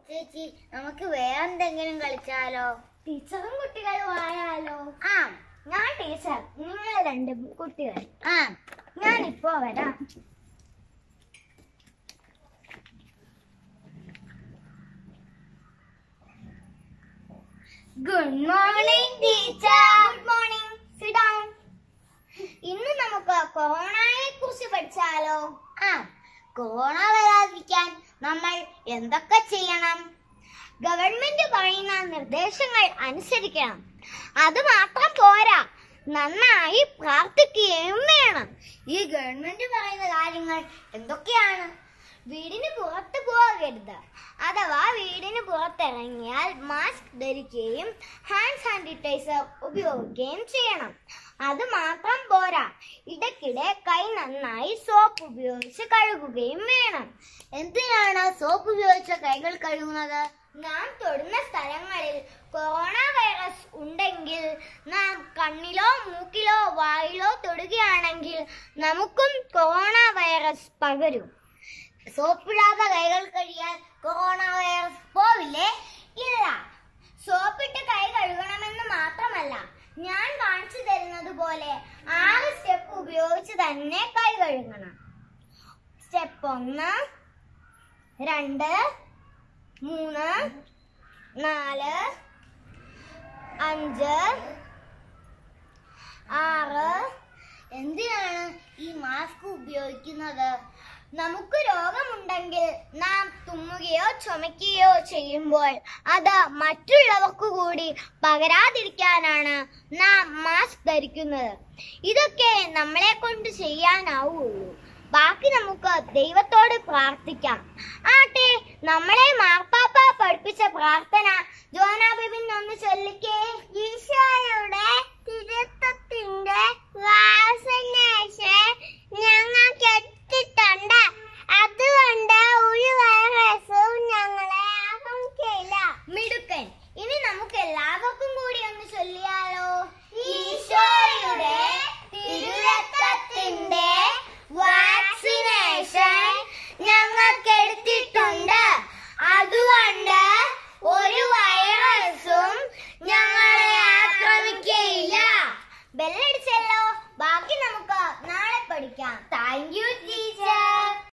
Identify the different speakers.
Speaker 1: ചേച്ചി നമുക്ക് വേറെന്തെങ്കിലും കളിച്ചാലോ
Speaker 2: ടീച്ചറും കുട്ടികളും ആയാലോ
Speaker 1: ആ
Speaker 2: ഞാൻ ടീച്ചർ നിങ്ങൾ രണ്ടും കുട്ടികൾ
Speaker 1: ആ
Speaker 2: ഞാൻ ഇപ്പോ വരാം good morning teacher good morning sit down ഇന്ന് നമുക്ക് കൊറോണയെ കുറിച്ച് പഠിച്ചാലോ
Speaker 1: ആ കൊറോണ വരാതിരിക്കാൻ നമ്മൾ എന്തൊക്കെ ചെയ്യണം
Speaker 2: ഗവൺമെന്റ് പറയുന്ന നിർദ്ദേശങ്ങൾ അനുസരിക്കണം അത് മാത്രം പോരാ നന്നായി പ്രാർത്ഥിക്കുകയും വേണം
Speaker 1: ഈ ഗവൺമെന്റ് പറയുന്ന കാര്യങ്ങൾ എന്തൊക്കെയാണ്
Speaker 2: വീടിന് പുറത്ത് പോകരുത് അഥവാ വീടിന് പുറത്തിറങ്ങിയാൽ മാസ്ക് ധരിക്കുകയും ഹാൻഡ് സാനിറ്റൈസർ ഉപയോഗിക്കുകയും ചെയ്യണം അത് മാത്രം പോരാ ഇടയ്ക്കിടെ കൈ നന്നായി സോപ്പ് ഉപയോഗിച്ച് കഴുകുകയും വേണം
Speaker 1: എന്തിനാണ് സോപ്പ് ഉപയോഗിച്ച കൈകൾ കഴുകുന്നത്
Speaker 2: നാം തൊടുന്ന സ്ഥലങ്ങളിൽ കൊറോണ വൈറസ് ഉണ്ടെങ്കിൽ നാം കണ്ണിലോ മൂക്കിലോ വായിലോ തൊടുകയാണെങ്കിൽ നമുക്കും കൊറോണ വൈറസ് പകരും
Speaker 1: സോപ്പിടാതെ കൈകൾ കഴിയാൻ കൊറോണ വൈറസ് പോവില്ലേ
Speaker 2: ഇല്ല സോപ്പിട്ട് കൈ കഴുകണമെന്ന് മാത്രമല്ല ഞാൻ കാണിച്ചു തരുന്നത് പോലെ ആറ് സ്റ്റെപ്പ് ഉപയോഗിച്ച് തന്നെ കൈ കഴുകണം സ്റ്റെപ്പ് ഒന്ന് രണ്ട് മൂന്ന് നാല് അഞ്ച് ആറ്
Speaker 1: എന്തിനാണ് ഈ മാസ്ക് ഉപയോഗിക്കുന്നത്
Speaker 2: നമുക്ക് രോഗമുണ്ടെങ്കിൽ നാം തുമ്മുകയോ ചുമയ്ക്കുകയോ ചെയ്യുമ്പോൾ അത് മറ്റുള്ളവർക്ക് കൂടി പകരാതിരിക്കാനാണ് നാം മാസ്ക് ധരിക്കുന്നത് ഇതൊക്കെ നമ്മളെ കൊണ്ട് ചെയ്യാനാവുള്ളൂ ബാക്കി നമുക്ക് ദൈവത്തോട് പ്രാർത്ഥിക്കാം ആട്ടെ നമ്മളെ മാർപ്പാപ്പ പഠിപ്പിച്ച പ്രാർത്ഥന ജോന ബിബിൻ ഒന്ന് ചൊല്ലിക്കേ ഈശോയുടെ തിരുത്തത്തിന്റെ വാ